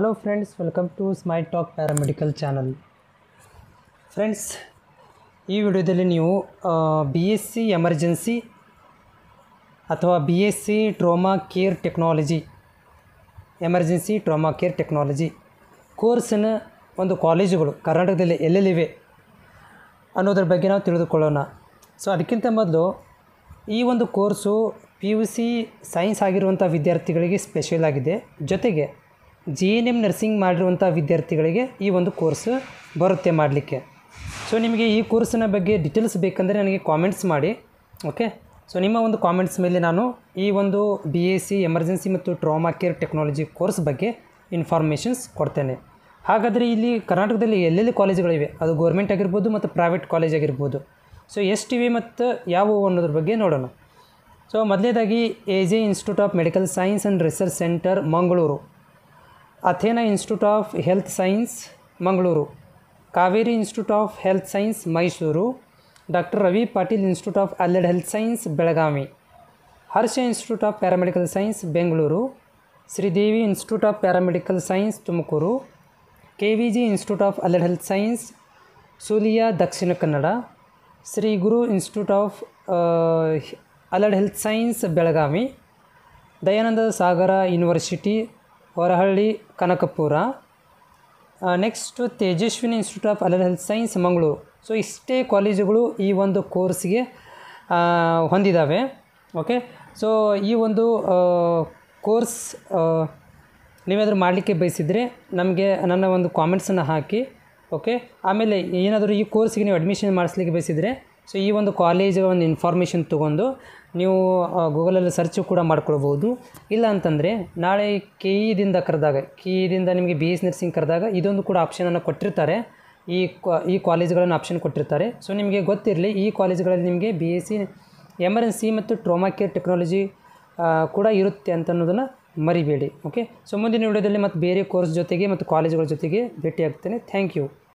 hello friends welcome to Smile Talk paramedical channel friends ಈ ವಿಡಿಯೋದಲ್ಲಿ ನೀವು ಬಿ ಎಸ್ ಸಿ ಎಮರ್ಜೆನ್ಸಿ ಅಥವಾ B S C trauma care technology emergency trauma care technology ಕೋರ್ಸಿನ ಒಂದು ಕಾಲೇಜುಗಳು ಕರ್ನಾಟಕದಲ್ಲಿ ಎಲ್ಲೆಲ್ಲಿವೆ ಅನ್ನೋದ್ರ ಬಗ್ಗೆ ನಾವು ತಿಳಿದುಕೊಳ್ಳೋಣ ಸೊ ಅದಕ್ಕಿಂತ ಮೊದಲು ಈ ಒಂದು course P U C science ಆಗಿರುವಂಥ ವಿದ್ಯಾರ್ಥಿಗಳಿಗೆ ಸ್ಪೆಷಲ್ ಆಗಿದೆ ಜೊತೆಗೆ ಜಿ ಎನ್ ಎಮ್ ನರ್ಸಿಂಗ್ ಮಾಡಿರುವಂಥ ವಿದ್ಯಾರ್ಥಿಗಳಿಗೆ ಈ ಒಂದು ಕೋರ್ಸ್ ಬರುತ್ತೆ ಮಾಡಲಿಕ್ಕೆ ಸೊ ನಿಮಗೆ ಈ ಕೋರ್ಸಿನ ಬಗ್ಗೆ ಡೀಟೇಲ್ಸ್ ಬೇಕಂದರೆ ನನಗೆ ಕಾಮೆಂಟ್ಸ್ ಮಾಡಿ ಓಕೆ ಸೊ ನಿಮ್ಮ ಒಂದು ಕಾಮೆಂಟ್ಸ್ ಮೇಲೆ ನಾನು ಈ ಒಂದು ಬಿ ಎಸ್ ಸಿ ಎಮರ್ಜೆನ್ಸಿ ಮತ್ತು ಟ್ರಾಮಾ ಕೇರ್ ಟೆಕ್ನಾಲಜಿ ಕೋರ್ಸ್ ಬಗ್ಗೆ ಇನ್ಫಾರ್ಮೇಷನ್ಸ್ ಕೊಡ್ತೇನೆ ಹಾಗಾದರೆ ಇಲ್ಲಿ ಕರ್ನಾಟಕದಲ್ಲಿ ಎಲ್ಲೆಲ್ಲಿ ಕಾಲೇಜುಗಳಿವೆ ಅದು ಗೌರ್ಮೆಂಟ್ ಆಗಿರ್ಬೋದು ಮತ್ತು ಪ್ರೈವೇಟ್ ಕಾಲೇಜ್ ಆಗಿರ್ಬೋದು ಸೊ ಎಷ್ಟಿವೆ ಮತ್ತು ಯಾವುವು ಅನ್ನೋದ್ರ ಬಗ್ಗೆ ನೋಡೋಣ ಸೊ ಮೊದಲನೇದಾಗಿ A J institute of medical science and research centre Mangaluru Athena institute of health science Mangaluru Kaveri institute of health science Mysuru doctor Ravi Patil institute of allied health science Belagavi Harsha institute of paramedical science Bengaluru Sridevi institute of paramedical science Tumakuru K V G institute of allied health science Sullia Dakshina Kannada Shri Guru institute of allied health science Belagavi Dayananda Sagar university Horahalli Kanakapura next Tejaswini institute of allied health science Mangaluru so ಇಷ್ಟೇ ಕಾಲೇಜುಗಳು ಈ ಒಂದು ಕೋರ್ಸ್ಗೆ ಹೊಂದಿದ್ದಾವೆ okay so ಈ ಒಂದು course ನೀವೇನಾದರೂ ಮಾಡಲಿಕ್ಕೆ ಬಯಸಿದರೆ ನಮಗೆ ನನ್ನ ಒಂದು ಕಾಮೆಂಟ್ಸನ್ನು ಹಾಕಿ ಓಕೆ ಆಮೇಲೆ ಏನಾದರೂ ಈ ಕೋರ್ಸ್ಗೆ ನೀವು ಅಡ್ಮಿಷನ್ ಮಾಡಿಸ್ಲಿಕ್ಕೆ ಬಯಸಿದರೆ ಸೊ ಈ ಒಂದು ಕಾಲೇಜ್ ಒಂದು ಇನ್ಫಾರ್ಮೇಷನ್ ತೊಗೊಂಡು ನೀವು ಗೂಗಲಲ್ಲಿ ಸರ್ಚು ಕೂಡ ಮಾಡ್ಕೊಳ್ಬೋದು ಇಲ್ಲ ಅಂತಂದರೆ ನಾಳೆ ಕೆ ಇದಿಂದ ಕರೆದಾಗ ಕೆ ಇದಿಂದ ನಿಮಗೆ ಬಿ ಎಸ್ ನರ್ಸಿಂಗ್ ಕರೆದಾಗ ಇದೊಂದು ಕೂಡ ಆಪ್ಷನನ್ನು ಕೊಟ್ಟಿರ್ತಾರೆ ಈ ಕ್ವಾ ಈ ಕಾಲೇಜ್ಗಳನ್ನು ಆಪ್ಷನ್ ಕೊಟ್ಟಿರ್ತಾರೆ ಸೊ ನಿಮಗೆ ಗೊತ್ತಿರಲಿ ಈ ಕಾಲೇಜ್ಗಳಲ್ಲಿ ನಿಮಗೆ ಬಿ ಎಸ್ ಸಿ ಎಮರ್ಜೆನ್ಸಿ ಮತ್ತು ಟ್ರೋಮಾ ಕೇರ್ ಟೆಕ್ನಾಲಜಿ ಕೂಡ ಇರುತ್ತೆ ಅಂತ ಅನ್ನೋದನ್ನು ಮರಿಬೇಡಿ ಓಕೆ ಸೊ ಮುಂದಿನ ವಿಡಿಯೋದಲ್ಲಿ ಮತ್ತು ಬೇರೆ ಕೋರ್ಸ್ ಜೊತೆಗೆ ಮತ್ತು ಕಾಲೇಜುಗಳ ಜೊತೆಗೆ ಭೇಟಿ ಆಗ್ತೇನೆ ಥ್ಯಾಂಕ್ ಯು